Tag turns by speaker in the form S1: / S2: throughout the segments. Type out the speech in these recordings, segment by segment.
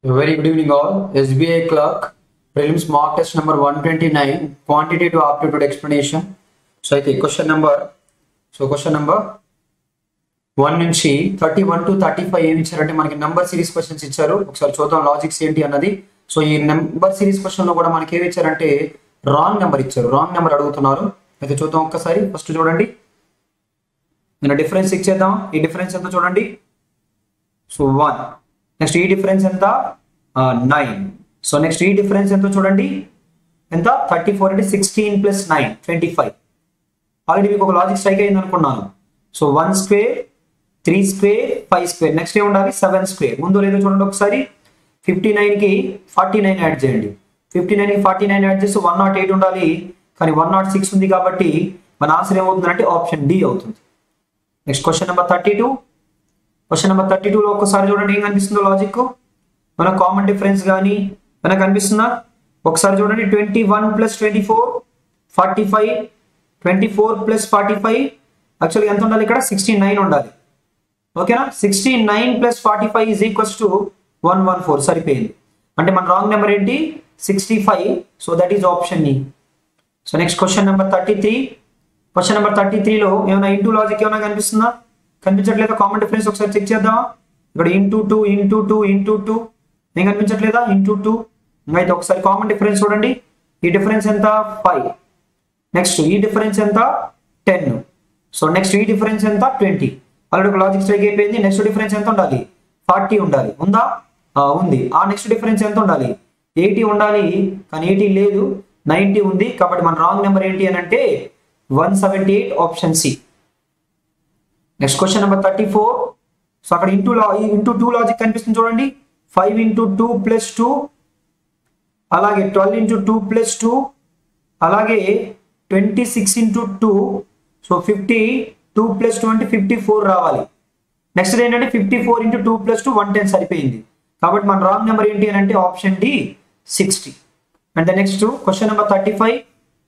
S1: Very good evening all. SBI clerk prelims mock test number 129 quantitative aptitude explanation. So అయితే question number so question number one నుంచి thirty one to thirty five ఏమి ఇచ్చారంటే మనకి number series questions ఇచ్చారు ఒకసారి చూద్దాం logics ఏంటి అన్నది సో ఈ నెంబర్ సిరీస్ క్వశ్చన్ లో కూడా మనకి ఏమి ఇచ్చారంటే రాంగ్ నెంబర్ ఇచ్చారు రాంగ్ నెంబర్ అడుగుతున్నారు అయితే చూద్దాం ఒక్కసారి ఫస్ట్ చూడండి నేను డిఫరెన్స్ ఇచ్చేద్దాం ఈ డిఫరెన్స్ ఎంత చూడండి సో వన్ నెక్స్ట్ ఈ డిఫరెన్స్ ఎంత నైన్ సో నెక్స్ట్ ఈ డిఫరెన్స్ ఎంత చూడండి ఎంత థర్టీ ఫోర్ అంటే sixteen plus nine twenty five already మీకు ఒక లాజిక్ స్ట్రైక్ అయింది అనుకున్నాను so one square three square five square next ఏ ఉండాలి సెవెన్ స్క్వేర్ ముందు లేదో చూడండి ఒకసారి ఫిఫ్టీ నైన్కి ఫార్టీ నైన్ యాడ్ చేయండి ఫిఫ్టీ నైన్కి ఫార్టీ నైన్ యాడ్ చేస్తే వన్ నాట్ ఎయిట్ ఉండాలి కానీ వన్ నాట్ సిక్స్ ఉంది కాబట్టి మన ఆన్సర్ ఏమవుతుందంటే ఆప్షన్ డి అవుతుంది next question number thirty two question number thirty టూలో ఒక్కసారి చూడండి ఏం కనిపిస్తుందో లాజిక్ మన కామన్ డిఫరెన్స్ కానీ మనకు కనిపిస్తుందా ఒకసారి చూడండి twenty one plus twenty four forty five twenty four plus forty five యాక్చువల్గా ఎంత ఉండాలి ఇక్కడ సిక్స్టీ నైన్ ఉండాలి ఓకేనా sixty nine plus forty five is equals to one one four సరిపోయింది అంటే మన రాంగ్ నెంబర్ ఏంటి sixty five so that is option E so next question number thirty three question number thirty త్రీలో ఏమైనా into logic ఏమైనా కనిపిస్తుందా కనిపించట్లేదా common difference ఒకసారి చెక్ చేద్దామా ఇక్కడ into two into two into two ఏం కనిపించట్లేదా ఇంటూ టూ అయితే ఒకసారి కామన్ డిఫరెన్స్ చూడండి ఈ డిఫరెన్స్ ఎంత ఫైవ్ నెక్స్ట్ ఈ డిఫరెన్స్ ఎంత టెన్ సో నెక్స్ట్ ఈ డిఫరెన్స్ ఎంత ట్వంటీ ఆల్రెడీ ఒక లాజిక్ స్ట్రైక్ అయిపోయింది నెక్స్ట్ డిఫరెన్స్ ఎంత ఉండాలి ఫార్టీ ఉండాలి ఉందా ఆ, ఉంది ఆ నెక్స్ట్ డిఫరెన్స్ ఎంత ఉండాలి ఎయిటీ ఉండాలి కానీ ఎయిటీ లేదు నైంటీ ఉంది కాబట్టి మన రాంగ్ నెంబర్ ఏంటి అని అంటే one seventy eight option C next question number thirty four so అక్కడ ఇంటూ లా ఇంటూ టూ లాజిక్ కనిపిస్తుంది చూడండి five into two plus two అలాగే twelve into two plus two అలాగే twenty six into two so fifty two plus two అంటే fifty four రావాలి next ఏంటంటే fifty four into two plus two one ten సరిపోయింది కాబట్టి మన రాంగ్ నెంబర్ ఏంటి అని అంటే option D sixty and the next question number thirty five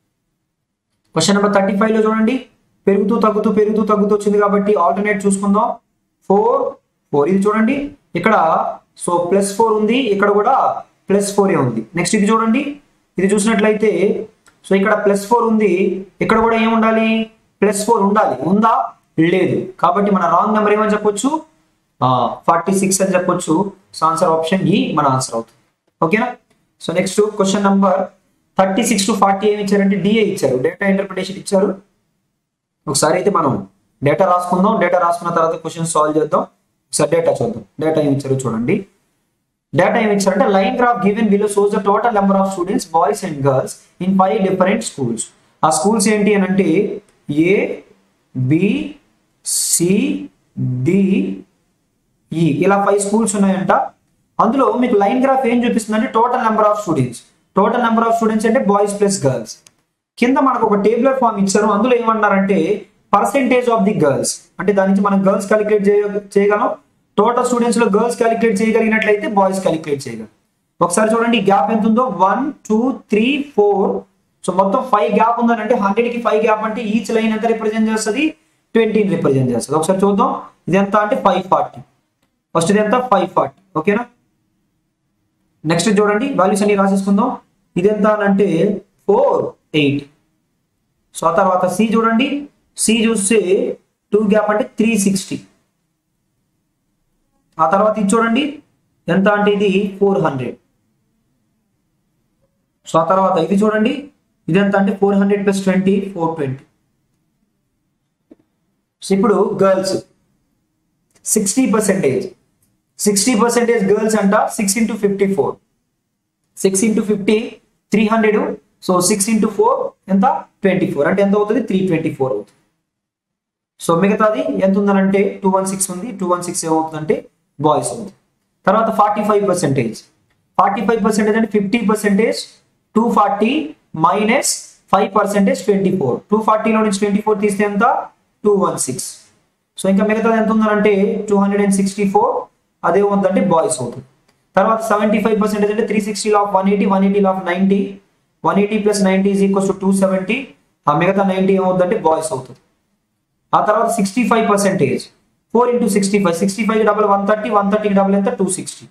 S1: question number thirty five లో చూడండి పెరుగుతూ తగ్గుతూ పెరుగుతూ తగ్గుతూ వచ్చింది కాబట్టి ఆల్టర్నేట్ చూసుకుందాం ఫోర్ ఫోర్ ఇది చూడండి ఇక్కడ సో ప్లస్ ఫోర్ ఉంది ఇక్కడ కూడా ప్లస్ ఫోర్ ఉంది నెక్స్ట్ ఇది చూడండి ఇది చూసినట్లయితే సో ఇక్కడ ప్లస్ ఫోర్ ఉంది ఇక్కడ కూడా ఏం ఉండాలి ప్లస్ ఫోర్ ఉండాలి ఉందా లేదు కాబట్టి మన రాంగ్ నెంబర్ ఏమని చెప్పొచ్చు ఫార్టీ సిక్స్ అని చెప్పొచ్చు సో ఆన్సర్ ఆప్షన్ ఈ మన ఆన్సర్ అవుతుంది ఓకేనా so next question number thirty six to forty ఏమి ఇచ్చారంటే డిఏ ఇచ్చారు డేటా ఇంటర్ప్రిటేషన్ ఇచ్చారు ఒకసారి అయితే మనం డేటా రాసుకుందాం డేటా రాసుకున్న తర్వాత క్వశ్చన్ సాల్వ్ చేద్దాం ఒకసారి డేటా చూద్దాం డేటా ఏమి ఇచ్చారో చూడండి డేటా ఏమి ఇచ్చారంటే line graph given below shows the total number of students boys and girls in five different schools ఆ స్కూల్స్ ఏంటి అని అంటే ఏ బి సి డి ఈ ఇలా ఫైవ్ స్కూల్స్ ఉన్నాయంట అందులో మీకు లైన్ గ్రాఫ్ ఏం చూపిస్తుంది అంటే total number of students total number of students అంటే బాయ్స్ ప్లస్ గర్ల్స్ కింద మనకు ఒక టేబులర్ ఫామ్ ఇచ్చారు అందులో ఏమన్నారంటే పర్సెంటేజ్ ఆఫ్ ది గర్ల్స్ అంటే దాని నుంచి మనం గర్ల్స్ క్యాలిక్యులేట్ చేయ చేయగలం టోటల్ స్టూడెంట్స్ లో గర్ల్స్ క్యాలిక్యులేట్ చేయగలిగినట్లయితే బాయ్స్ క్యాలిక్యులేట్ చేయగలం ఒకసారి చూడండి గ్యాప్ ఎంత ఉందో one two three four so మొత్తం ఫైవ్ గ్యాప్ ఉందని అంటే హండ్రెడ్ కి ఫైవ్ గ్యాప్ అంటే ఈచ్ లైన్ ఎంత రిప్రజెంట్ చేస్తుంది ట్వంటీని రిప్రజెంట్ చేస్తుంది ఒకసారి చూద్దాం ఇది ఎంత అంటే ఫైవ్ ఫార్టీ ఫస్ట్ ఇది ఎంత ఫైవ్ ఫార్టీ ఓకేనా నెక్స్ట్ చూడండి వాల్యూస్ అన్ని రాసేసుకుందాం ఇది ఎంత అని అంటే ఫోర్ ఎయిట్ సో ఆ తర్వాత సి చూడండి సి చూస్తే టూ గ్యాప్ అంటే త్రీ సిక్స్టీ ఆ తర్వాత ఇది చూడండి ఎంత అంటే ఇది ఫోర్ హండ్రెడ్ సో ఆ తర్వాత ఇది చూడండి ఇది ఎంత అంటే four hundred plus twenty four twenty so ఇప్పుడు girls sixty percentage sixty percentage girls అంట six into fifty four six into fifty three hundred so six into four ఎంత ట్వంటీ ఫోర్ అంటే ఎంత అవుతుంది త్రీ ట్వంటీ ఫోర్ అవుతుంది so మిగతాది ఎంత ఉందనంటే టూ వన్ సిక్స్ ఉంది టూ వన్ సిక్స్ ఏమవుతుందంటే బాయ్స్ అవుతుంది తర్వాత forty five percentage forty five percentage అంటే fifty percentage two forty minus five percentage twenty four two ఫార్టీలో నుంచి ట్వంటీ ఫోర్ తీస్తే ఎంత టూ వన్ సిక్స్ సో ఇంకా మిగతాది ఎంత ఉందనంటే two hundred and sixty four అదే ఉందంటే బాయ్స్ అవుతుంది తర్వాత సెవెంటీ ఫైవ్ పర్సెంటేజ్ అంటే three sixty of one eighty one eighty of ninety one eighty plus ninety is equals to two seventy ఆ మిగతా నైన్టీ ఏమవుతుందంటే బాయ్స్ అవుతుంది ఆ తర్వాత sixty five percentage four into sixty five sixty five double one thirty one థర్టీకి double ఎంత two sixty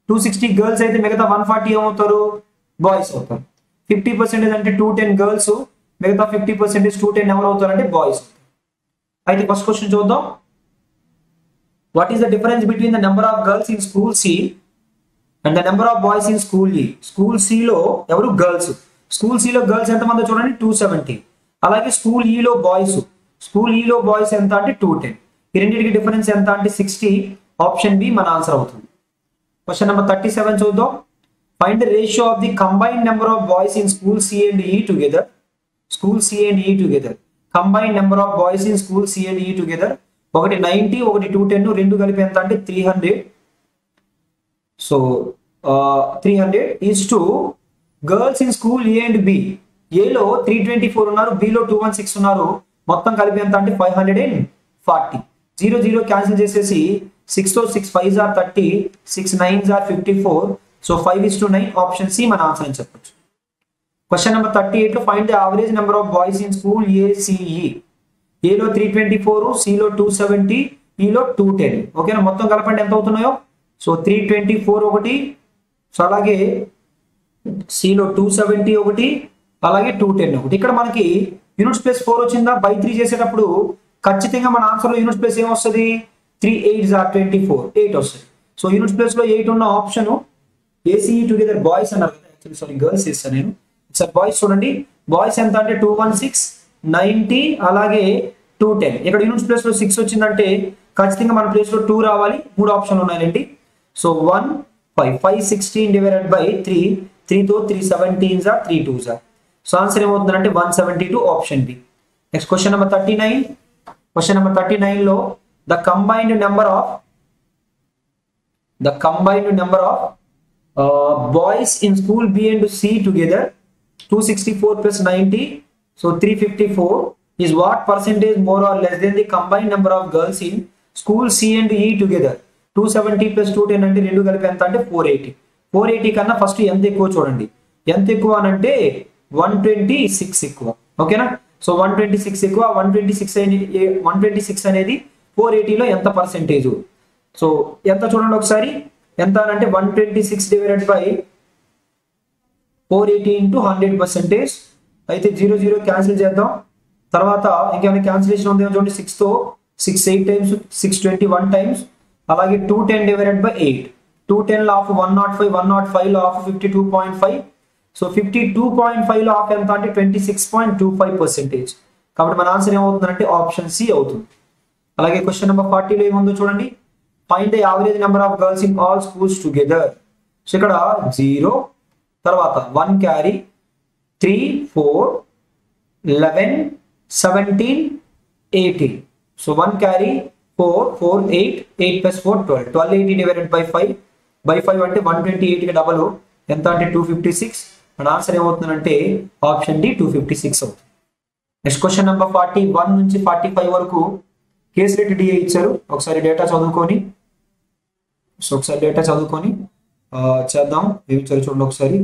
S1: two sixty girls అయితే మిగతా వన్ ఫార్టీ ఏమవుతారు బాయ్స్ అవుతారు ఫిఫ్టీ పర్సెంటేజ్ అంటే టూ టెన్ గర్ల్స్ మిగతా ఫిఫ్టీ పర్సెంటేజ్ టూ టెన్ ఎవరు అవుతారంటే బాయ్స్ అయితే ఫస్ట్ క్వశ్చన్ చూద్దాం what is the difference between the number of girls in school C and the number of boys in school E school సిలో ఎవరు girls school సిలో girls ఎంతమంది చూడండి two seventy అలాగే స్కూల్ ఈలో బాయ్స్ స్కూల్ ఈలో boys ఎంత అంటే టూ టెన్ ఈ రెండింటికి డిఫరెన్స్ ఎంత అంటే సిక్స్టీ ఆప్షన్ బి మన ఆన్సర్ అవుతుంది క్వశ్చన్ నెంబర్ థర్టీ సెవెన్ చూద్దాం find the ratio of the combined number of boys in school C and E together school C and E together combined number of boys in school C and E together ఒకటి ninety ఒకటి two ten రెండు కలిపి ఎంత అంటే three hundred so three hundred is to girls in school A and B ఏలో three twenty four ఉన్నారు బిలో two one six ఉన్నారు మొత్తం కలిపి ఎంత అంటే five hundred and forty zero zero cancel చేసేసి సిక్స్ తో six five or thirty six nines or fifty four so five is to nine option C మన ఆన్సర్ అని చెప్పొచ్చు క్వశ్చన్ నెంబర్ థర్టీ ఎయిట్ లో find the average number of boys in school A C E ఏలో three twenty four సిలో two seventy ఈలో two ten ఓకేనా మొత్తం కలపండి ఎంత అవుతున్నాయో సో త్రీ ట్వంటీ ఫోర్ ఒకటి సో అలాగే సిలో టూ సెవెంటీ ఒకటి అలాగే టూ టెన్ ఒకటి ఇక్కడ మనకి యూనిట్ ప్లేస్ ఫోర్ వచ్చిందా బై త్రీ చేసేటప్పుడు ఖచ్చితంగా మన ఆన్సర్లో యూనిట్ ప్లేస్ ఏమొస్తుంది three eight or twenty four eight వస్తుంది సో యూనిట్ ప్లేస్ లో ఎయిట్ ఉన్న ఆప్షన్ ఏసీఈ టుగెదర్ బాయ్స్ అన్నారు కదా యాక్చువల్లీ సారీ గర్ల్స్ ఇస్తాను నేను సార్ బాయ్స్ చూడండి బాయ్స్ ఎంత అంటే టూ వన్ సిక్స్ నైన్టీ అలాగే టూ టెన్ ఇక్కడ యూనిట్స్ ప్లేస్ లో సిక్స్ వచ్చిందంటే ఖచ్చితంగా మన ప్లేస్ లో టూ రావాలి మూడు ఆప్షన్లు ఉన్నాయండి so one five five sixteen divided by three త్రీతో త్రీ సెవెంటీన్ జా త్రీ టూ జా సో ఆన్సర్ ఏమవుతుందంటే one seventy two option B next question number thirty nine question number thirty nine లో the combined number of the combined number of boys in school B and C together 264 plus 90 so 354 is what percentage more or less than the combined number of girls in school C and E together 270 plus 210 అంటే రెండు కలిపి ఎంత అంటే 480 480 కన్నా first ఎంత ఎక్కువ చూడండి ఎంత ఎక్కువ అని అంటే 126 ఎక్కువ ఓకేనా సో 126 ఎక్కువ 126 అనేది 126 అనేది 480 లో ఎంత పర్సెంటేజ్ సో ఎంత చూడండి ఒకసారి ఎంత అని అంటే 126 divided by four eighty into hundred percentage అయితే జీరో జీరో క్యాన్సిల్ చేద్దాం తర్వాత ఇంకేమైనా క్యాన్సిలేషన్ ఉందేమో చూడండి సిక్స్ తో six eight times six twenty one times అలాగే two ten divided by eight two ten లో half one nought five one nought five లో half fifty two point five so fifty two point five లో half ఎంత అంటే twenty six point two five percentage కాబట్టి మన answer ఏమవుతుందంటే option C అవుతుంది అలాగే క్వశ్చన్ నెంబర్ ఫార్టీలో ఏముందో చూడండి find the average number of girls in all schools together so ఇక్కడ జీరో తర్వాత one carry three four eleven seventeen eighteen so one carry four four eight eight plus four twelve twelve eighty divided by five by five అంటే one twenty ఎయిట్కి double ఎంత అంటే two fifty six మన answer ఏమవుతుందంటే option D two fifty six అవుతుంది next question number forty one నుంచి forty five వరకు case rate డిఏ ఇచ్చారు ఒకసారి డేటా చదువుకొని సో ఒకసారి డేటా చదువుకొని చేద్దాం ఏమి ఇచ్చారు చూడండి ఒకసారి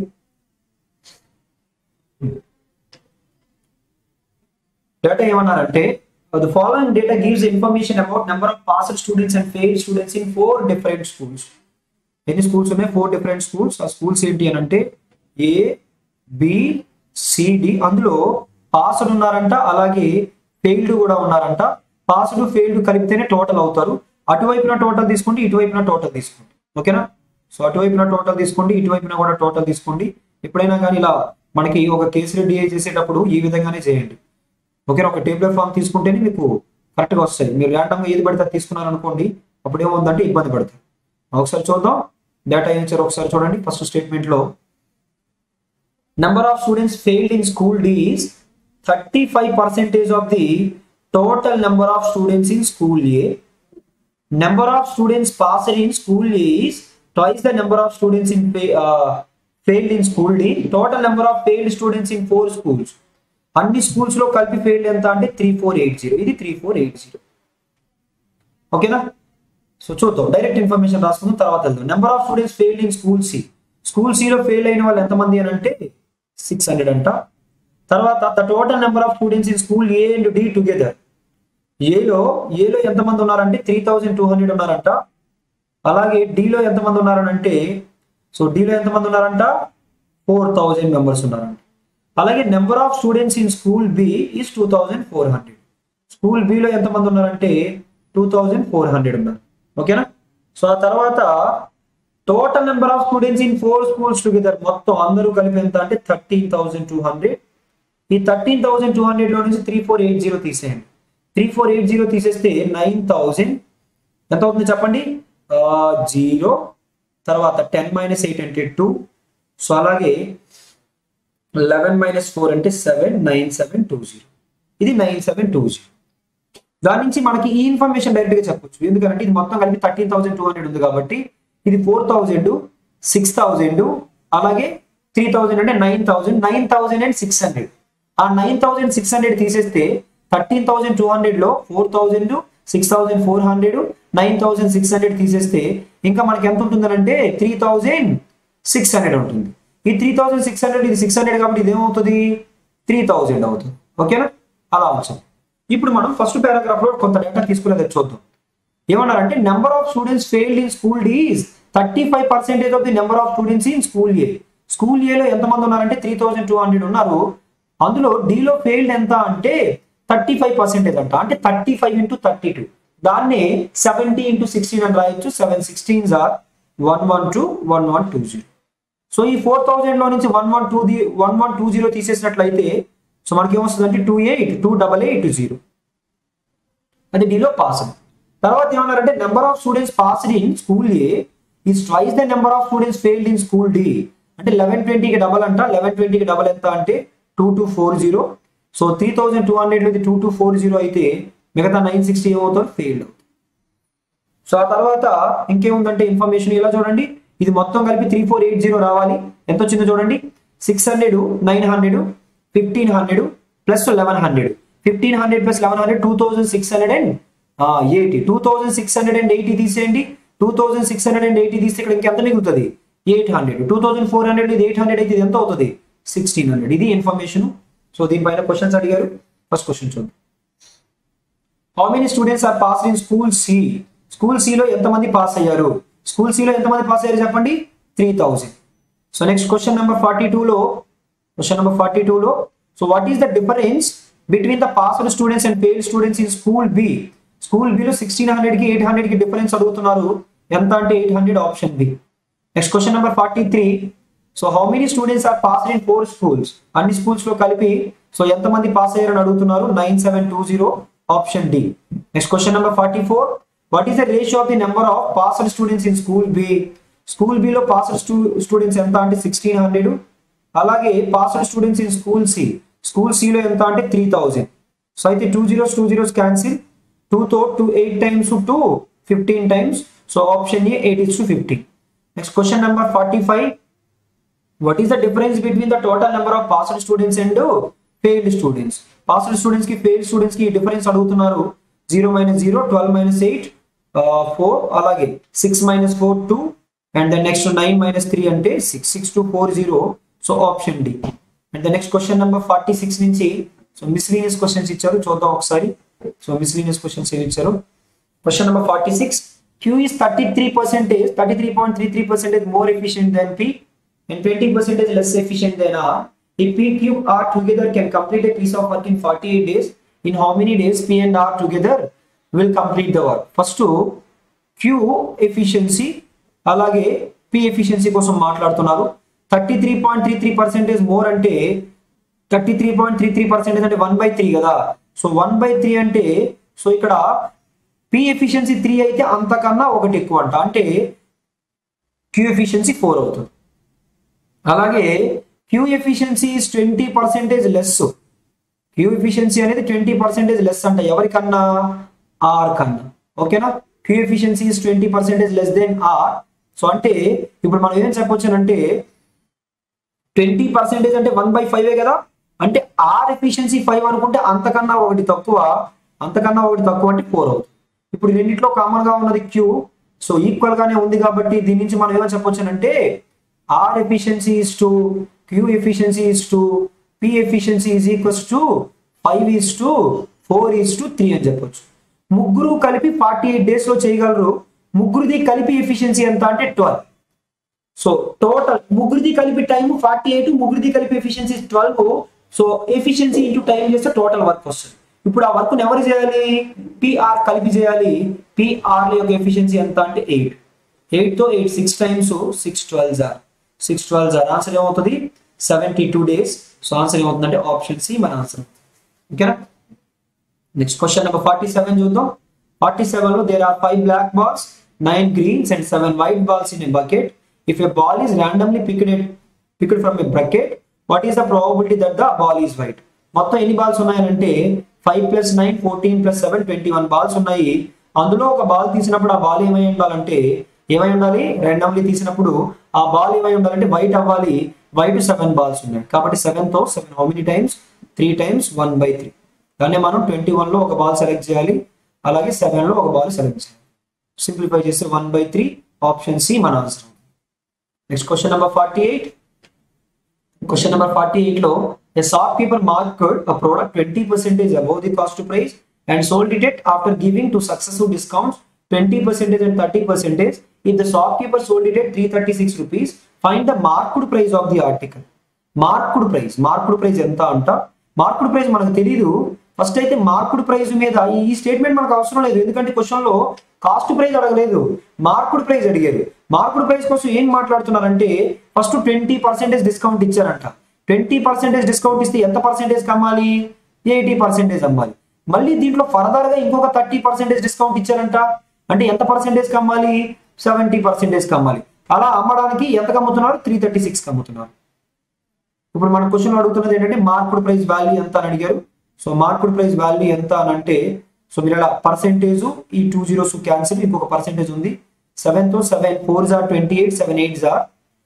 S1: డేటా ఏమన్నారంటే the following data gives information about number of passed students and fail students in four different schools ఎన్ని స్కూల్స్ ఉన్నాయి ఫోర్ డిఫరెంట్ స్కూల్స్ ఆ స్కూల్స్ ఏంటి అని అంటే ఏ బి సిడి అందులో పాస్డ్ ఉన్నారంట అలాగే ఫెయిల్డ్ కూడా ఉన్నారంట పాస్డ్ ఫెయిల్డ్ కలిపితేనే టోటల్ అవుతారు అటువైపున టోటల్ తీసుకోండి ఇటువైపున టోటల్ తీసుకోండి ఓకేనా సో అటువైపున టోటల్ తీసుకోండి ఇటువైపున కూడా టోటల్ తీసుకోండి ఎప్పుడైనా కానీ ఇలా మనకి ఒక కేసు రెడీ చేసేటప్పుడు ఈ విధంగానే చేయండి ఓకేనా ఒక టేబులర్ ఫామ్ తీసుకుంటేనే మీకు కరెక్ట్గా వస్తుంది మీరు ర్యాండమ్గా ఏది పడితే అది తీసుకున్నారు అనుకోండి అప్పుడు ఏముందంటే ఇబ్బంది పడతారు ఒకసారి చూద్దాం డేటా ఏం ఇచ్చారు ఒకసారి చూడండి ఫస్ట్ స్టేట్మెంట్ లో number of students failed in school D is thirty five percentage of the total number of students in school A number of students passed in school A is twice the number of students in uh, failed in school D. Total number of failed students in four schools. అన్ని schools లో కలిపి failed ఎంత అంటే three four eight zero ఇది three four eight zero ఓకేనా so చూద్దాం direct information రాసుకుందాం తర్వాత వెళ్దాం number of students failed in school C school సిలో ఫెయిల్ అయిన వాళ్ళు ఎంతమంది అని అంటే సిక్స్ హండ్రెడ్ అంట తర్వాత the total number of students in school A and D together ఏలో ఏలో ఎంతమంది ఉన్నారంటే త్రీ థౌజండ్ టూ హండ్రెడ్ ఉన్నారంట అలాగే డిలో ఎంతమంది ఉన్నారని అంటే సో డీలో ఎంతమంది ఉన్నారంట ఫోర్ థౌజండ్ మెంబర్స్ ఉన్నారంట అలాగే number of students in school B is two thousand four hundred school బిలో ఎంతమంది ఉన్నారంటే టూ థౌజండ్ ఫోర్ హండ్రెడ్ ఉన్నారు ఓకేనా సో ఆ తర్వాత total number of students in four schools together మొత్తం అందరూ కలిపి ఎంత అంటే థర్టీన్ థౌసండ్ టూ హండ్రెడ్ ఈ థర్టీన్ థౌసండ్ టూ హండ్రెడ్ లో నుంచి త్రీ ఫోర్ ఎయిట్ జీరో తీసేయండి త్రీ ఫోర్ ఎయిట్ జీరో తీసేస్తే నైన్ థౌసండ్ ఎంత అవుతుంది చెప్పండి జీరో తర్వాత టెన్ మైనస్ ఎయిట్ అంటే టూ సో అలాగే లెవెన్ మైనస్ ఫోర్ అంటే seven nine seven two zero ఇది నైన్ సెవెన్ టూ జీరో దాని నుంచి మనకి ఈ ఇన్ఫర్మేషన్ డైరెక్ట్ గా చెప్పొచ్చు ఎందుకంటే ఇది మొత్తం కలిపి థర్టీన్ థౌసండ్ టూ హండ్రెడ్ ఉంది కాబట్టి ఇది ఫోర్ థౌజండ్ సిక్స్ థౌజండ్ అలాగే త్రీ థౌజండ్ అంటే nine thousand nine thousand and six hundred ఆ నైన్ థౌజండ్ సిక్స్ హండ్రెడ్ తీసేస్తే థర్టీన్ థౌజండ్ టూ హండ్రెడ్ లో four thousand six thousand four hundred nine thousand six hundred తీసేస్తే ఇంకా మనకి ఎంత ఉంటుందంటే త్రీ థౌజండ్ సిక్స్ హండ్రెడ్ ఉంటుంది ఈ త్రీ థౌజండ్ సిక్స్ హండ్రెడ్ ఇది సిక్స్ హండ్రెడ్ కాబట్టి ఇది ఏమవుతుంది త్రీ థౌజండ్ అవుతుంది ఓకేనా అలా వచ్చాం ఇప్పుడు మనం ఫస్ట్ పారాగ్రాఫ్ లో కొంత డేటా తీసుకునేది చూద్దాం ఏమన్నారంటే number of students failed in school D is thirty five percentage of the number of students in school A school ఏలో ఎంతమంది ఉన్నారంటే త్రీ థౌసండ్ టూ హండ్రెడ్ ఉన్నారు అందులో డిలో ఫెయిల్డ్ ఎంత అంటే థర్టీ ఫైవ్ పర్సెంటేజ్ అంట అంటే thirty five into thirty two దాన్ని సెవెంటీ ఇంటూ సిక్స్టీన్ అని రాయొచ్చు seven sixteens are one one two one one two zero so ఈ ఫోర్ థౌజండ్ లో నుంచి one one two the one one two zero తీసేసినట్లయితే so మనకి ఏమొస్తుంది అంటే two eight two double eight zero అది డిలో పాస్ తర్వాత ఏమన్నారంటే number of students passed in school A is twice the number of students failed in school D అంటే eleven ట్వంటీకి డబల్ అంట లెవెన్ ట్వంటీకి డబల్ ఎంత అంటే two two four zero so three thousand two hundred ఇది two two four zero అయితే మిగతా nine sixty ఏమవుతుంది ఫెయిల్డ్ అవుతుంది సో ఆ తర్వాత ఇంకేముందంటే ఇన్ఫర్మేషన్ ఇలా చూడండి ఇది మొత్తం కలిపి త్రీ ఫోర్ ఎయిట్ జీరో రావాలి ఎంత వచ్చిందో చూడండి six hundred nine hundred fifteen hundred plus eleven hundred fifteen hundred plus eleven hundred two thousand six hundred and eighty two thousand six hundred and eighty తీసేయండి two thousand six hundred and eighty తీస్తే ఇక్కడ ఇంకెంత మిగులుతుంది eight hundred two thousand four hundred ఇది eight hundred అయితే ఇది ఎంత అవుతుంది సిక్స్టీన్ హండ్రెడ్ ఇది ఇన్ఫర్మేషన్ సో దీనిపైన క్వశ్చన్స్ అడిగారు ఫస్ట్ క్వశ్చన్ చూద్దాం how many students are pass in school C school సిలో ఎంతమంది పాస్ అయ్యారు స్కూల్ సిలో ఎంతమంది పాస్ అయ్యారు చెప్పండి three thousand so next question number forty టూలో క్వశ్చన్ నెంబర్ ఫార్టీ టూలో so what is the difference between the passed students and failed students in school B school బిలో సిక్స్టీన్ హండ్రెడ్ కి eight hundred కి difference అడుగుతున్నారు ఎంత అంటే eight hundred option B next question number forty three so how many students are pass in four schools అన్ని schools లో కలిపి సో ఎంతమంది పాస్ అయ్యారని అడుగుతున్నారు nine seven two zero option D next question number forty four what is the ratio of the number of passed students in school B school బిలో passed students ఎంత అంటే సిక్స్టీన్ హండ్రెడ్ అలాగే passed students in school C school సిలో ఎంత అంటే three thousand so అయితే two zeros two zeros cancel two తో two eight times two fifteen times so option A eight is to fifteen next question number forty five what is the difference between the total number of passed students and failed students passed students కి failed students కి difference అడుగుతున్నారు zero minus zero twelve minus eight four అలాగే six minus four two and the next nine minus three అంటే six six two four zero so option D and the next question number forty six నుంచి so miscellaneous questions ఇచ్చారు చూద్దాం ఒకసారి so miscellaneous questions ఏమి ఇచ్చారు question number forty six Q is 33 percentage 33.33 percentage more efficient than P and 20 percentage less efficient than R. If P, Q, R together can complete a piece of work in 48 days, in how many days P and R together will complete the work? First Q efficiency అలాగే P efficiency కోసం మాట్లాడుతున్నారు thirty three point three three percentage more అంటే thirty three point three three percentage అంటే one by three కదా so one by three అంటే so ఇక్కడ P efficiency three అయితే అంతకన్నా ఒకటి ఎక్కువ అంట అంటే క్యూ ఎఫిషియన్సీ ఫోర్ అవుతుంది అలాగే Q efficiency twenty percentage less Q efficiency అనేది ట్వంటీ పర్సెంటేజ్ లెస్ అంట ఎవరికన్నా ఆర్ కన్నా ఓకేనా Q efficiency twenty percentage less than R so అంటే ఇప్పుడు మనం ఏం చెప్పొచ్చు అంటే ట్వంటీ పర్సెంటేజ్ అంటే వన్ బై ఫైవ్ కదా అంటే ఆర్ ఎఫిషియన్సీ ఫైవ్ అనుకుంటే అంతకన్నా ఒకటి తక్కువ అంతకన్నా ఒకటి తక్కువ అంటే ఫోర్ అవుతుంది ఇప్పుడు రెండిట్లో కామన్ గా ఉన్నది క్యూ సో ఈక్వల్ గానే ఉంది కాబట్టి దీని నుంచి మనం ఏమని చెప్పొచ్చు అంటే R efficiency is to Q efficiency is to P efficiency is equals to five is to four is to three అని చెప్పొచ్చు ముగ్గురు కలిపి ఫార్టీ ఎయిట్ డేస్ లో చేయగలరు ముగ్గురిది కలిపి ఎఫిషియన్సీ ఎంత అంటే ట్వెల్వ్ సో టోటల్ ముగ్గురిది కలిపి టైం ఫార్టీ ఎయిట్ ముగ్గురిది కలిపి efficiency twelve so efficiency into time చేస్తే టోటల్ వర్క్ వస్తుంది ఇప్పుడు ఆ వర్క్ ఎవరు చేయాలి పిఆర్ కలిపి చేయాలి పిఆర్ యొక్క ఎఫిషియన్సీ ఎంత అంటే ఎయిట్ ఎయిట్ తో eight six times six twelve జార్ సిక్స్ ట్వెల్వ్ జార్ ఆన్సర్ ఏమవుతుంది seventy two days so answer ఏమవుతుందంటే ఆప్షన్ సి మన ఆన్సర్ ఓకేనా next question number forty seven చూద్దాం ఫార్టీ సెవెన్ లో there are five black balls nine greens and seven white balls in a bucket if a ball is randomly picked picked from a bracket what is the probability that the ball is white మొత్తం ఎన్ని balls ఉన్నాయంటే five plus nine fourteen plus seven twenty one balls ఉన్నాయి అందులో ఒక ball తీసినప్పుడు ఆ ball ఏమై ఉండాలంటే ఏమై ఉండాలి ర్యాండమ్లీ తీసినప్పుడు ఆ బాల్ ఏమై ఉండాలంటే వైట్ అవ్వాలి వైట్ సెవెన్ బాల్స్ ఉన్నాయి కాబట్టి సెవెన్ తో seven how many times three times one by three దాన్ని మనం ట్వంటీ వన్ లో ఒక బాల్ సెలెక్ట్ చేయాలి అలాగే సెవెన్ లో ఒక బాల్ సెలెక్ట్ చేయాలి సింప్లిఫై చేస్తే one by three option C మన answer next question number forty eight question number forty eight లో a shopkeeper marked a product 20 percentage above the cost price and sold it after giving two successive discounts 20 percentage and 30 percentage if the shopkeeper sold it at 336 rupees find the marked price of the article marked price marked price ఎంత అంట marked price మనకు తెలియదు first అయితే marked price మీద ఈ statement మనకు అవసరం లేదు ఎందుకంటే క్వశ్చన్ లో కాస్ట్ ప్రైస్ అడగలేదు మార్కుడ్ ప్రైస్ అడిగారు మార్కుడ్ ప్రైస్ కోసం ఏం మాట్లాడుతున్నారంటే ఫస్ట్ ట్వంటీ పర్సెంటేజ్ డిస్కౌంట్ ఇచ్చారంట ట్వంటీ పర్సెంటేజ్ డిస్కౌంట్ ఇస్తే ఎంత పర్సెంటేజ్ అమ్మాలి ఎయిటీ పర్సెంటేజ్ అమ్మాలి మళ్ళీ దీంట్లో ఫర్దర్ గా ఇంకొక థర్టీ పర్సెంటేజ్ డిస్కౌంట్ ఇచ్చారంట అంటే ఎంత పర్సెంటేజ్ అమ్మాలి సెవెంటీ పర్సెంటేజ్ అమ్మాలి అలా అమ్మడానికి ఎంత అమ్ముతున్నారు త్రీ థర్టీ సిక్స్ అమ్ముతున్నారు ఇప్పుడు మన క్వశ్చన్ అడుగుతున్నది ఏంటంటే మార్కుడ్ ప్రైస్ వాల్యూ ఎంత అని అడిగారు సో మార్కుడ్ ప్రైస్ వాల్యూ ఎంత అని అంటే సో మీరు ఇలా పర్సెంటేజ్ ఈ టూ జీరోస్ క్యాన్సిల్ ఇంకొక పర్సెంటేజ్ ఉంది సెవెన్ తో seven four are twenty eight seven eight are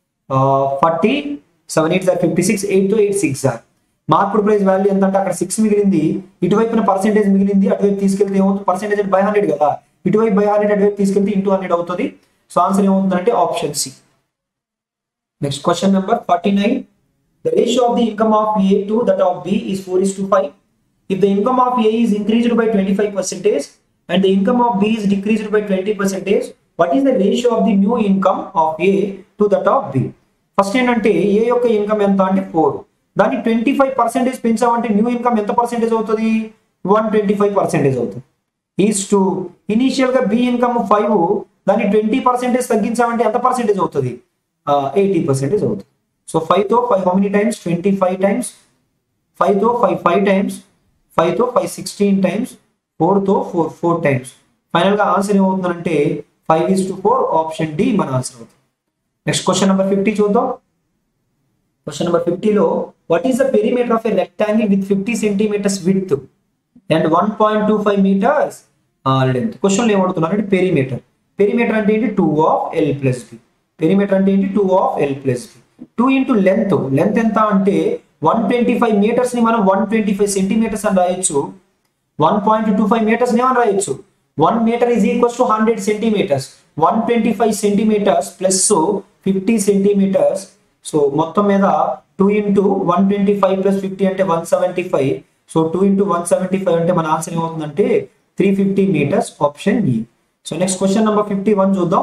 S1: forty seven eight are fifty six eight తో eight six are marked price value ఎంత అంటే అక్కడ సిక్స్ మిగిలింది ఇటువైపున పర్సెంటేజ్ మిగిలింది అటువైపు తీసుకెళ్తే ఏమవుతుంది పర్సెంటేజ్ బై హండ్రెడ్ కదా ఇటువైపు బై హండ్రెడ్ అటువైపు తీసుకెళ్తే ఇంటూ హండ్రెడ్ అవుతుంది సో ఆన్సర్ ఏమవుతుందంటే option C next question number forty nine The ratio of the income of A to that of B is 4 is to 5. If the income of A is increased by 25 percentage and the income of B is decreased by 20 percentage, what is the ratio of the new income of A to that of B? First ఏంటంటే A యొక్క income ఎంత అంటే four దాన్ని twenty five percentage పెంచామంటే new income ఎంత percentage అవుతుంది one twenty five percentage అవుతుంది is to initial గా బి ఇన్కమ్ ఫైవ్ దాన్ని ట్వంటీ పర్సెంటేజ్ తగ్గించామంటే ఎంత పర్సెంటేజ్ అవుతుంది ఎయిటీ పర్సెంటేజ్ అవుతుంది సో ఫైవ్ తో five how many times twenty five times five తో ఫైవ్ ఫైవ్ టైమ్స్ ఫైవ్ తో ఫైవ్ సిక్స్టీన్ టైమ్స్ ఫోర్ తో ఫోర్ ఫోర్ టైమ్స్ ఫైనల్ గా ఆన్సర్ ఏమవుతుందంటే five is to four option D మన answer అవుతుంది next question number fifty చూద్దాం question number ఫిఫ్టీలో what is the perimeter of a rectangle with fifty centimeters with and one point two five meters length క్వశ్చన్లో ఏమడుతున్నారు అంటే perimeter perimeter అంటే ఏంటి two of L plus B perimeter అంటే ఏంటి two of L plus B two into length length ఎంత అంటే one twenty five meters ని మనం వన్ ట్వంటీ ఫైవ్ సెంటీమీటర్స్ అని రాయొచ్చు one point two five meters ని ఏమని రాయొచ్చు one meter is equals to hundred centimeters one twenty five centimeters plus fifty centimeters so మొత్తం మీద two into one twenty five plus fifty అంటే one seventy five so two into one seventy five అంటే మన answer ఏమవుతుందంటే three fifty meters option E so next question number fifty one చూద్దాం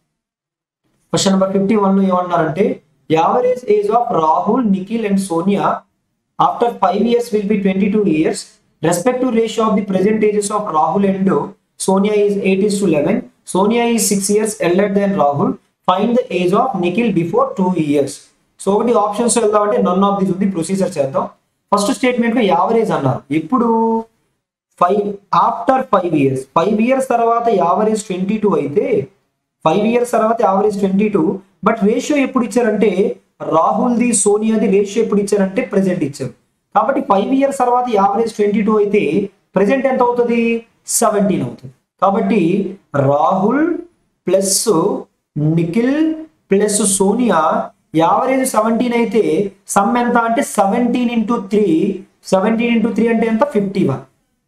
S1: question number fifty one లో ఏమన్నారంటే average age of Rahul Nikhil and Sonia after five years will be twenty two years respective ratio of the present ages of Rahul and Sonia is eight is to eleven Sonia is six years elder then Rahul find the age of Nikhil before two years so ఒకటి options వెళ్దామంటే none of this ఉంది procedure చేద్దాం first statement లో average అన్నారు ఇప్పుడు five after five years five years తర్వాత average twenty two అయితే five years తర్వాత average twenty two but ratio ఎప్పుడు ఇచ్చారంటే రాహుల్ది సోనియాది రేషియో ఎప్పుడు ఇచ్చారంటే ప్రెసెంట్ ఇచ్చారు కాబట్టి ఫైవ్ ఇయర్స్ తర్వాత యావరేజ్ ట్వంటీ టూ అయితే ప్రెసెంట్ ఎంత అవుతుంది సెవెంటీన్ అవుతుంది కాబట్టి Rahul plus Nikhil plus Sonia average seventeen అయితే సమ్ ఎంత అంటే seventeen into three seventeen into three అంటే ఎంత ఫిఫ్టీ వన్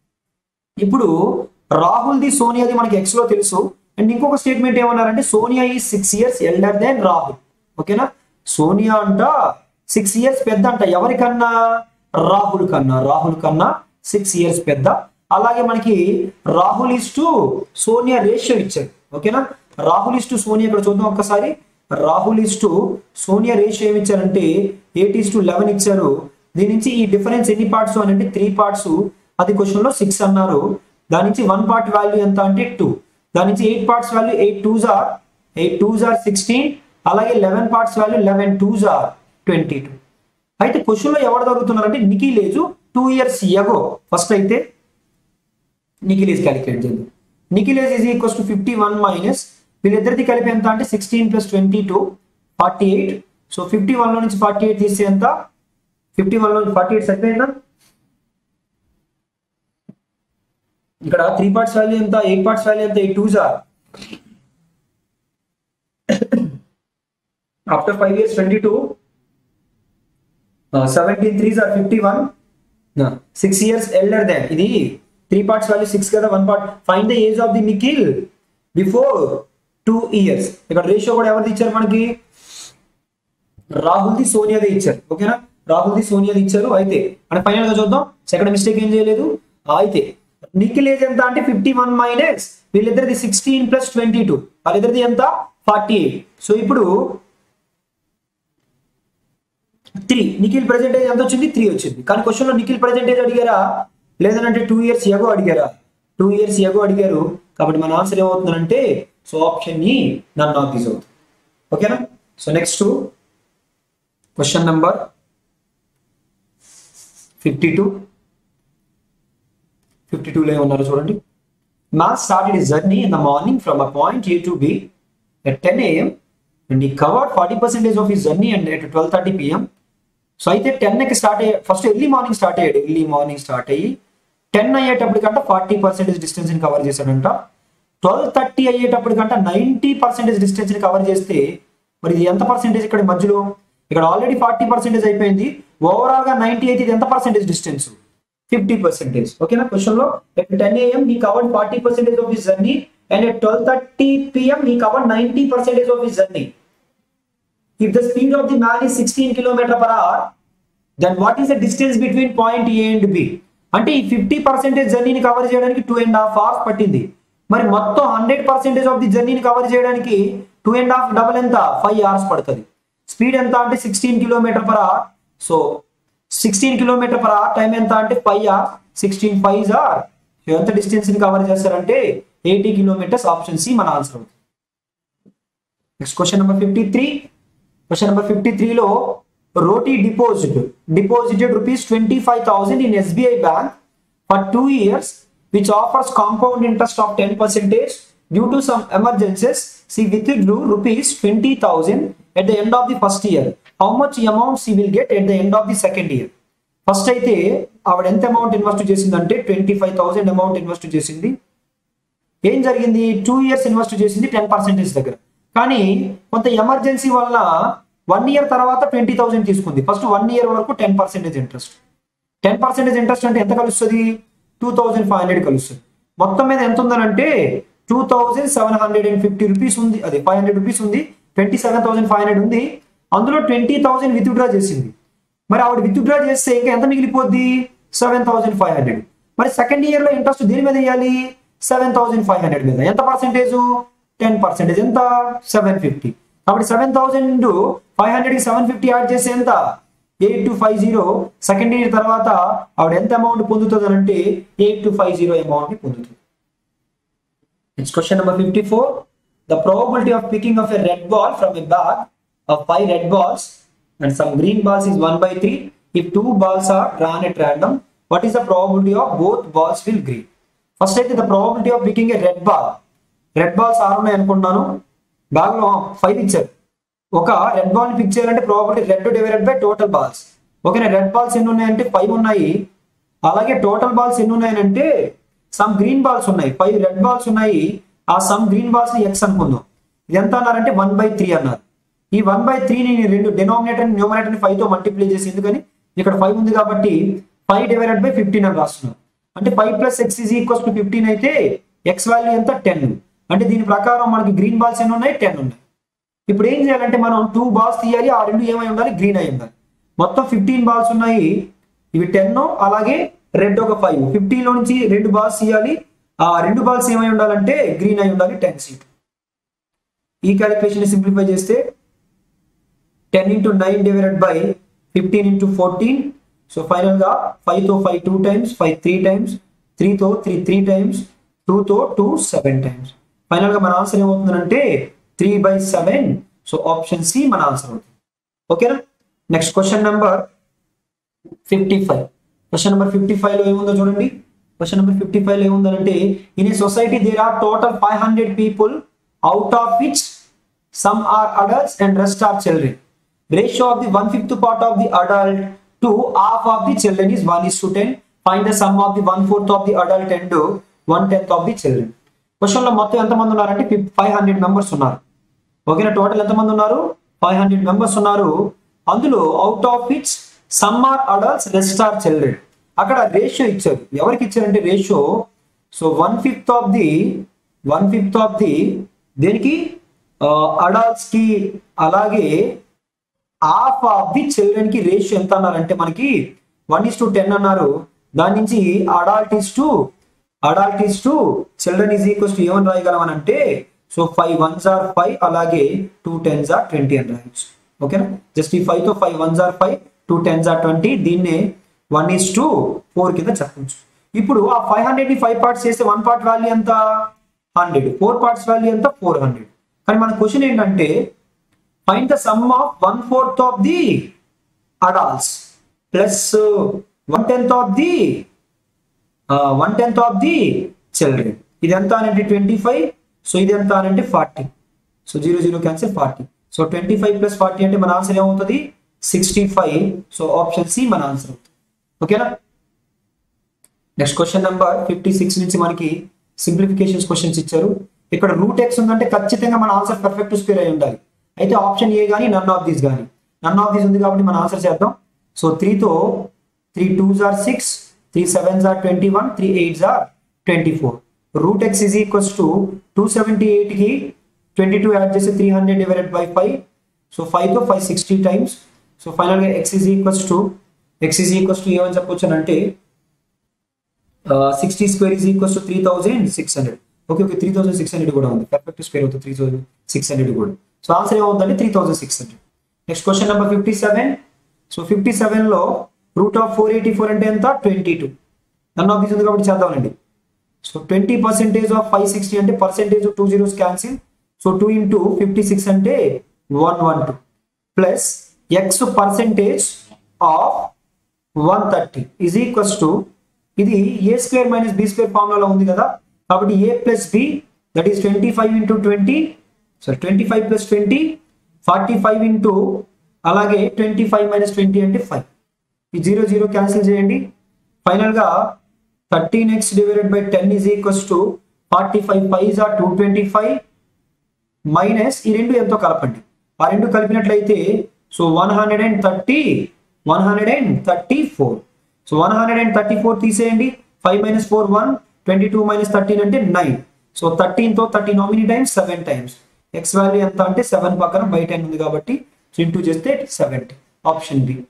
S1: ఇప్పుడు రాహుల్ది సోనియాది మనకి ఎక్స్ లో తెలుసు అండ్ ఇంకొక స్టేట్మెంట్ ఏమన్నారంటే Sonia is six years elder then Rahul ఓకేనా సోనియా అంట సిక్స్ ఇయర్స్ పెద్ద అంట ఎవరికన్నా రాహుల్ కన్నా రాహుల్ కన్నా సిక్స్ ఇయర్స్ పెద్ద అలాగే మనకి Rahul is to Sonia ratio ఇచ్చారు ఓకేనా రాహుల్ ఇస్ టు సోనియా ఇక్కడ చూద్దాం ఒక్కసారి Rahul is to Sonia ratio ఏమి ఇచ్చారంటే ఎయిట్ ఈస్ టు లెవెన్ ఇచ్చారు దీని నుంచి ఈ డిఫరెన్స్ ఎన్ని పార్ట్స్ అని అంటే త్రీ పార్ట్స్ అది క్వశ్చన్ లో సిక్స్ అన్నారు దాని నుంచి వన్ పార్ట్ వాల్యూ ఎంత అంటే టూ దాని నుంచి eight parts value eight twos are eight twos are sixteen అలాగే eleven parts value eleven twos are twenty two అయితే క్వశ్చన్ లో ఎవరు దొరుకుతున్నారంటే Nikhil age two years ago first అయితే నిఖిలేజ్ క్యాలిక్యులేట్ చేద్దాం Nikhil age is equals to fifty one minus వీళ్ళిద్దరిది కలిపి ఎంత అంటే sixteen plus twenty two forty eight so fifty one లో నుంచి ఫార్టీ ఎయిట్ తీస్తే ఎంత ఫిఫ్టీ వన్ లో నుంచి ఫార్టీ ఎయిట్ సరిపోయిందా ఇక్కడ త్రీ పార్ట్స్ వాల్యూ ఎంత ఎయిట్ పార్ట్స్ వాల్యూ ఎంత eight twos are after five years twenty two seventeen threes are fifty one six years elder then ఇది త్రీ పార్ట్స్ వాల్యూ సిక్స్ కదా one part find the age of the Nikhil before two years ఇక్కడ ratio కూడా ఎవరిది ఇచ్చారు మనకి Rahul the సోనియాది ఇచ్చారు ఓకేనా Rahul the సోనియాది ఇచ్చారు అయితే అంటే ఫైనల్ గా చూద్దాం సెకండ్ మిస్టేక్ ఏం చేయలేదు ఆ, అయితే నిఖిల్ ఏజ్ ఎంత అంటే ఫిఫ్టీ వన్ మైనస్ వీళ్ళిద్దరిది సిక్స్టీన్ ప్లస్ ట్వంటీ టూ వాళ్ళిద్దరిది ఎంత ఫార్టీ ఎయిట్ సో ఇప్పుడు త్రీ నిఖిల్ పర్సెంటేజ్ ఎంత వచ్చింది త్రీ వచ్చింది కానీ క్వశ్చన్ లో నిఖిల్ పర్సెంటేజ్ అడిగారా లేదంటే టూ ఇయర్స్ ఎగో అడిగారా టూ ఇయర్స్ ఎగో అడిగారు కాబట్టి మన ఆన్సర్ ఏమవుతుందంటే సో ఆప్షన్ ఈ నన్ నాట్ దిస్ అవుతుంది ఓకేనా so next question number fifty two fifty టూలో ఏమన్నారు చూడండి Mass started his journey in the morning from a point A to B at 10 a.m. and he covered 40% of his journey and at 12:30 p.m. So అయితే ten కి start అయ్యే first early morning start అయ్యాడు early morning start అయ్యి ten అయ్యేటప్పటికంట forty percentage distance ని cover చేశాడంట twelve thirty అయ్యేటప్పటికంట ninety percentage distance ని కవర్ చేస్తే మరి ఇది ఎంత పర్సెంటేజ్ ఇక్కడ మధ్యలో ఇక్కడ ఆల్రెడీ ఫార్టీ పర్సెంటేజ్ అయిపోయింది ఓవరాల్ గా నైన్టీ అయితే ఇది ఎంత పర్సెంటేజ్ డిస్టెన్స్ ఫిఫ్టీ పర్సెంటేజ్ ఓకేనా క్వశ్చన్ లో at ten AM he covered forty percentage of his journey and at twelve thirty PM he covered ninety percentage of his journey if the speed of the man is 16 km per hour then what is the distance between point A and B అంటే ఈ fifty percentage జర్నీని cover చేయడానికి two and half hours పట్టింది మరి మొత్తం hundred percentage of the జర్నీని cover చేయడానికి two and half double ఎంత ఫైవ్ అవర్స్ పడుతుంది స్పీడ్ ఎంత అంటే sixteen kilometer per hour so sixteen kilometer per hour time ఎంత అంటే five hours sixteen fives are ఎంత డిస్టెన్స్ ని కవర్ చేస్తారంటే ఎయిటీ కిలోమీటర్స్ ఆప్షన్ సి మన ఆన్సర్ అవుతుంది next question number fifty three question number fifty త్రీలో రోటీ deposit deposited rupees twenty five thousand in SBI bank for two years which offers compound interest of ten percentage due to some emergencies she withdrew rupees twenty thousand at the end of the first year how much amount she will get at the end of the second year first అయితే ఆవిడ ఎంత amount invest చేసిందంటే twenty five thousand amount invest చేసింది ఏం జరిగింది two years invest చేసింది ten percentage దగ్గర కానీ కొంత ఎమర్జెన్సీ వల్ల వన్ ఇయర్ తర్వాత ట్వంటీ థౌసండ్ తీసుకుంది ఫస్ట్ వన్ ఇయర్ వరకు ten percentage interest ten percentage interest అంటే ఎంత కలుస్తుంది టూ థౌసండ్ ఫైవ్ హండ్రెడ్ కలుస్తుంది మొత్తం మీద ఎంత ఉందనంటే two thousand seven hundred and fifty rupees ఉంది అది ఫైవ్ హండ్రెడ్ రూపీస్ ఉంది twenty seven thousand five hundred ఉంది అందులో ట్వంటీ థౌసండ్ విత్డ్రా చేసింది మరి ఆవిడ విత్డ్రా చేస్తే ఇంకా ఎంత మిగిలిపోద్ది సెవెన్ థౌసండ్ ఫైవ్ హండ్రెడ్ మరి సెకండ్ ఇయర్ లో ఇంట్రెస్ట్ దేని మీద వేయాలి సెవెన్ థౌసండ్ ఫైవ్ హండ్రెడ్ మీద ఎంత పర్సెంటేజ్ టెన్ పర్సెంటేజ్ ఎంత సెవెన్ ఫిఫ్టీ కాబట్టి సెవెన్ థౌసండ్ ఫైవ్ హండ్రెడ్ కి సెవెన్ ఫిఫ్టీ యాడ్ చేస్తే ఎంత eight two five zero second year తర్వాత ఆవిడ ఎంత అమౌంట్ పొందుతుంది అని అంటే eight two five zero amount ని పొందుతుంది next question number fifty four the probability of picking of a red ball from a bag of five red balls and some green balls is one by three if two balls are drawn at random what is the probability of both balls will green first అయితే the probability of picking a red ball red balls ఆరు ఉన్నాయి అనుకుంటున్నాను bag లో five ఇచ్చారు ఒక red ball ని pick చేయాలంటే probability red divided by total balls ఓకేనా రెడ్ బాల్స్ ఎన్ని ఉన్నాయంటే ఫైవ్ ఉన్నాయి అలాగే టోటల్ బాల్స్ ఎన్ని ఉన్నాయనంటే సమ్ గ్రీన్ బాల్స్ ఉన్నాయి ఫైవ్ రెడ్ బాల్స్ ఉన్నాయి ఆ సమ్ గ్రీన్ బాల్స్ ని ఎక్స్ అనుకుందాం ఇది ఎంత అన్నారంటే వన్ బై త్రీ అన్నారు ఈ వన్ బై త్రీని రెండు డినామినేటర్ న్యూమరేటర్ ని ఫైవ్ తో మల్టిప్లై చేసి ఎందుకని ఇక్కడ ఫైవ్ ఉంది కాబట్టి ఫైవ్ డివైడెడ్ బై ఫిఫ్టీన్ అని రాస్తున్నాం అంటే five plus X is equals to fifteen అయితే ఎక్స్ వాల్యూ ఎంత టెన్ అంటే దీని ప్రకారం మనకి గ్రీన్ బాల్స్ ఎన్ని ఉన్నాయి టెన్ ఉన్నాయి ఇప్పుడు ఏం చేయాలంటే మనం టూ బాల్స్ తీయాలి ఆ రెండు ఏమై ఉండాలి గ్రీన్ అయి ఉండాలి మొత్తం ఫిఫ్టీన్ బాల్స్ ఉన్నాయి ఇవి టెన్ అలాగే రెడ్ ఒక ఫైవ్ ఫిఫ్టీన్ లో నుంచి రెండు బాల్స్ తీయాలి ఆ రెండు బాల్స్ ఏమై ఉండాలంటే గ్రీన్ అయి ఉండాలి టెన్ సీట్ ఈ క్యాలిక్యులేషన్ సింప్లిఫై చేస్తే ten into nine divided by fifteen into fourteen so ఫైనల్గా ఫైవ్తో five two times five three times త్రీతో త్రీ త్రీ టైమ్స్ టూతో టూ సెవెన్ టైమ్స్ ఫైనల్గా మన ఆన్సర్ ఏమవుతుందంటే three by seven so option C మన ఆన్సర్ అవుతుంది ఓకేనా next question number fifty five question number fifty five లో ఏముందో చూడండి క్వశ్చన్ నెంబర్ ఫిఫ్టీ ఫైవ్ లో ఏముందంటే in a society there are total five hundred people out of which some are adults and rest are children ratio of the one fifth part of the adult to half of the children is one is to ten find the sum of the one fourth of the adult and one tenth of the children question లో మొత్తం ఎంతమంది ఉన్నారంటే five hundred members ఉన్నారు ఓకేనా total ఎంతమంది ఉన్నారు five hundred members ఉన్నారు అందులో out of which some are adults rest are children అక్కడ రేషియో ఇచ్చారు ఎవరికి ఇచ్చారంటే ratio so one fifth of the one fifth of the దేనికి అడల్ట్స్ కి అలాగే హాఫ్ ఆఫ్ ది చిల్డ్రన్ కి రేషియో ఎంత అన్నారంటే మనకి వన్ ఇస్ టు టెన్ అన్నారు దాని నుంచి adult is to adult is to children is equals to ఏమని రాయగలం అని అంటే so five ones are five అలాగే టూ టెన్స్ ఆర్ ట్వంటీ అని రాయొచ్చు ఓకేనా జస్ట్ ఈ ఫైవ్ తో five ones are five two tens are twenty దీన్నే వన్ ఈస్ టు ఫోర్ కింద చెప్పచ్చు ఇప్పుడు ఆ ఫైవ్ హండ్రెడ్ ని ఫైవ్ పార్ట్స్ చేస్తే వన్ పార్ట్ వాల్యూ ఎంత హండ్రెడ్ ఫోర్ పార్ట్స్ వాల్యూ ఎంత ఫోర్ హండ్రెడ్ కానీ మన క్వశ్చన్ ఏంటంటే find the sum of one fourth of the adults plus one tenth of the one tenth of the children ఇది ఎంత అనంటే twenty five so ఇది ఎంత అనంటే forty so zero zero cancel forty so twenty five plus forty అంటే మన answer ఏమవుతుంది sixty five so option C మన ఆన్సర్ అవుతుంది ఓకేనా next question number fifty six నుంచి మనకి సింప్లిఫికేషన్స్ క్వశ్చన్స్ ఇచ్చారు ఇక్కడ రూట్ ఎక్స్ ఉందంటే ఖచ్చితంగా మన ఆన్సర్ పర్ఫెక్ట్ స్క్వేర్ అయి ఉండాలి అయితే ఆప్షన్ ఏ కానీ నన్ ఆఫ్ దీస్ కానీ నన్ ఆఫ్ దీస్ ఉంది కాబట్టి మన ఆన్సర్ చేద్దాం సో త్రీతో three twos are six three sevens are twenty one three eights are twenty four root x is equals to two seventy ఎయిట్కి twenty two add చేసి three hundred divided by five so ఫైవ్తో five sixty times so ఫైనల్గా x is equals to x is equals to ఏమని చెప్పొచ్చు అంటే sixty square is equals to three thousand six hundred okay okay three thousand six hundred కూడా ఉంది perfect square అవుతుంది three thousand six hundred కూడా so answer ఏమవుతుందంటే three thousand six hundred next question number fifty seven so fifty సెవెన్లో root of four eighty four అంటే ఎంత twenty two నన్ను office ఉంది కాబట్టి చేద్దామండి so twenty percentage of five sixty అంటే percentage two zeros cancel so two into fifty six అంటే one one two plus x percentage of one thirty is equals to ఇది ఏ square minus B square ఫార్ములాలో ఉంది కదా కాబట్టి a plus b that is twenty five into twenty so twenty five plus twenty forty five into అలాగే twenty five minus twenty అంటే five ఈ zero zero cancel చేయండి ఫైనల్గా thirteen x divided by ten is equals to forty five five are two twenty five minus ఈ రెండు ఎంతో కలపండి ఆ రెండు కలిపినట్లయితే so one hundred and thirty one hundred and thirty four so one hundred and thirty four తీసేయండి five minus four one twenty two minus thirteen అంటే nine so థర్టీన్తో థర్టీ నామినీ times seven times x value ఎంత అంటే seven పక్కన by ten ఉంది కాబట్టి so into చేస్తే seventy option B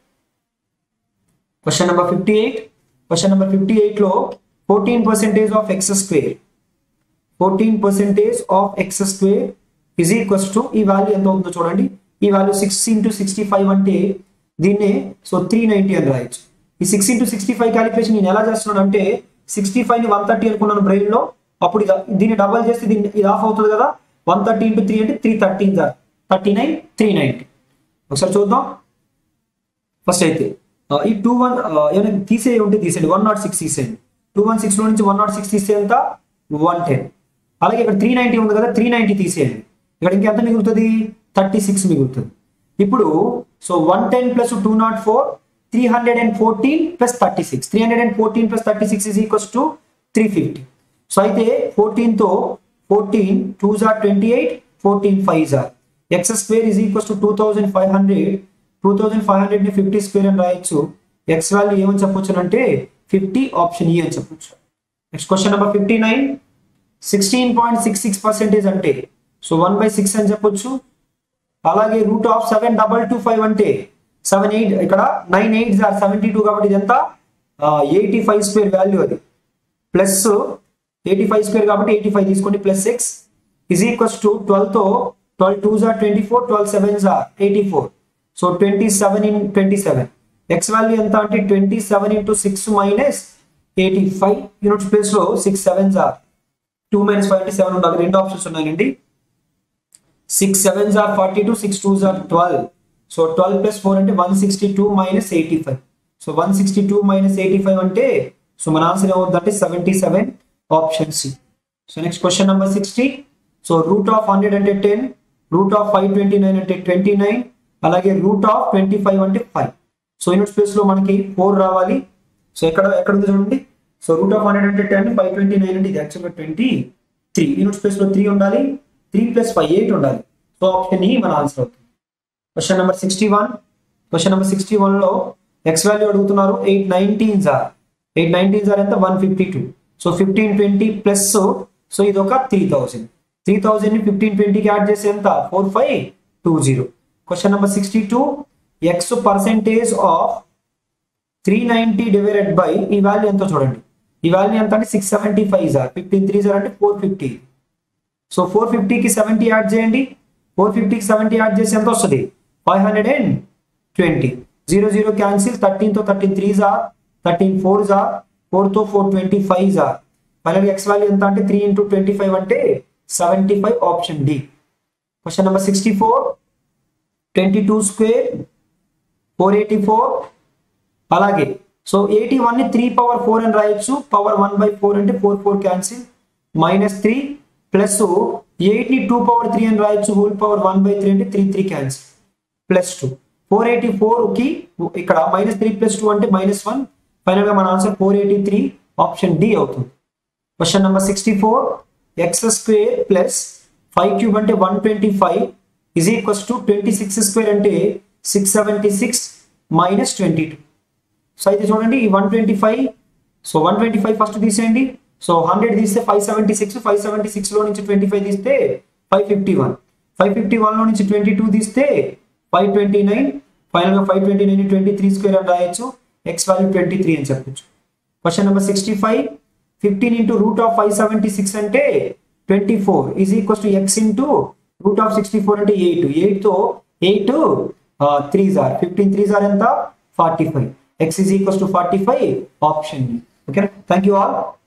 S1: question number fifty eight question number fifty ఎయిట్లో fourteen percentage of x square fourteen percentage of x square is equals to ఈ value ఎంత అవుతుందో చూడండి ఈ value six into sixty five అంటే దీన్నే so three ninety అని రాయొచ్చు ఈ six into sixty five calculation నేను ఎలా చేస్తున్నాను అంటే సిక్స్టీ ఫైవ్ ని వన్ థర్టీ అనుకున్నాను బ్రెయిన్ లో అప్పుడు ఇది దీన్ని డబల్ చేస్తే దీన్ని ఇది ఆఫ్ అవుతుంది కదా వన్ థర్టీ ఇంటూ త్రీ అంటే three thirteen sir thirty nine three ninety ఒకసారి చూద్దాం ఫస్ట్ అయితే ఆ, ఈ టూ వన్ ఏమైనా తీసే ఉంటే తీసేయండి వన్ నాట్ సిక్స్ తీసేయండి టూ వన్ సిక్స్ లో నుంచి వన్ నాట్ సిక్స్ తీస్తే ఎంత వన్ టెన్ అలాగే ఇక్కడ త్రీ నైంటీ ఉంది కదా త్రీ నైంటీ తీసేయండి ఇక్కడ ఇంకెంత మిగులుతుంది థర్టీ సిక్స్ మిగులుతుంది ఇప్పుడు so one ten plus two not four three hundred and fourteen plus thirty six three hundred and fourteen plus thirty six is equals to three fifty so అయితే ఫోర్టీన్తో fourteen twos are twenty eight fourteen fives are x square is equals to two thousand five hundred two thousand five hundred ని fifty square అని రాయొచ్చు x value ఏమని చెప్పొచ్చు అంటే fifty option E అని చెప్పొచ్చు next question number fifty nine sixteen point six six percentage అంటే so one by six అని చెప్పొచ్చు అలాగే root of seven double two five అంటే సెవెన్ ఎయిట్ ఇక్కడ nine eight are seventy two కాబట్టి ఇదంతా ఎయిటీ ఫైవ్ స్క్వేర్ వాల్యూ అది plus eighty five square కాబట్టి ఎయిటీ ఫైవ్ తీసుకోండి plus six is equals to twelve తో twelve twos are twenty four twelve sevens are eighty four so twenty seven in twenty seven x value ఎంత అంటే twenty seven into six minus eighty five units place లో six sevens are two minus five అంటే seven ఉండాలి రెండు options ఉన్నాయండి six sevens are forty two six twos are twelve so twelve plus four అంటే one sixty two minus eighty five so one sixty two minus eighty five అంటే so మన answer ఏమవుతుందంటే seventy seven option C so next question number sixty so root of hundred అంటే ten root of five twenty nine అంటే twenty nine అలాగే root of twenty five అంటే five so unit space లో మనకి four రావాలి so ఎక్కడ ఎక్కడ ఉంది చూడండి సో రూట్ ఆఫ్ హండ్రెడ్ అంటే టెన్ ఫైవ్ ట్వంటీ నైన్ అంటే ఇది యాక్చువల్గా ట్వంటీ త్రీ యూనిట్ స్పేస్ లో త్రీ ఉండాలి త్రీ ప్లస్ ఫైవ్ ఎయిట్ ఉండాలి సో ఆప్షన్ ఈ మన ఆన్సర్ అవుతుంది question number sixty one question number sixty one లో ఎక్స్ వాల్యూ అడుగుతున్నారు eight nineteen sir eight nineteen sir ఎంత one fifty two so fifteen twenty plus so ఇది ఒక three thousand three thousand ని fifteen ట్వంటీకి add చేసి ఎంత four five two zero question number sixty two x percentage of three ninety divided by ఈ value ఎంతో చూడండి ఈ వాల్యూ ఎంత అంటే six seventy five sir fifteen three sir అంటే ఫోర్ ఫిఫ్టీ సో ఫోర్ ఫిఫ్టీకి సెవెంటీ యాడ్ చేయండి ఫోర్ ఫిఫ్టీకి సెవెంటీ యాడ్ చేసి ఎంత వస్తుంది five hundred and twenty zero zero cancel థర్టీన్తో thirteen threes are thirteen fours are ఫోర్తో four twenty fives are final x value ఎంత అంటే త్రీ ఇంటూ ట్వంటీ ఫైవ్ అంటే seventy five option D question number sixty four twenty two square four eighty four అలాగే so eighty one ని three power four అని రాయొచ్చు power one by four అంటే four four cancel minus three plus eight ని two power three అని రాయొచ్చు whole power one by three అంటే three three cancel plus two four eighty four కి ఇక్కడ మైనస్ త్రీ ప్లస్ టూ అంటే minus one final గా మన answer four eighty three option D అవుతుంది question number sixty four x square plus five cube అంటే one twenty five is equals to twenty six square అంటే six seventy six minus twenty two so అయితే చూడండి ఈ one twenty five so one twenty five first తీసేయండి so hundred తీస్తే five seventy six five seventy six లో నుంచి twenty five తీస్తే five fifty one five fifty one లో నుంచి ట్వంటీ టూ తీస్తే ఫైవ్ ట్వంటీ నైన్ ఫైనల్ గా five twenty nine twenty three square అని రాయొచ్చు ఎక్స్ వాల్యూ ట్వంటీ త్రీ అని చెప్పొచ్చు question number sixty five fifteen into root of five seventy six అంటే twenty four is equals to x into root of sixty four అంటే eight eight తో eight threes are fifteen threes are ఎంత forty five x is equals to forty five option okay thank you all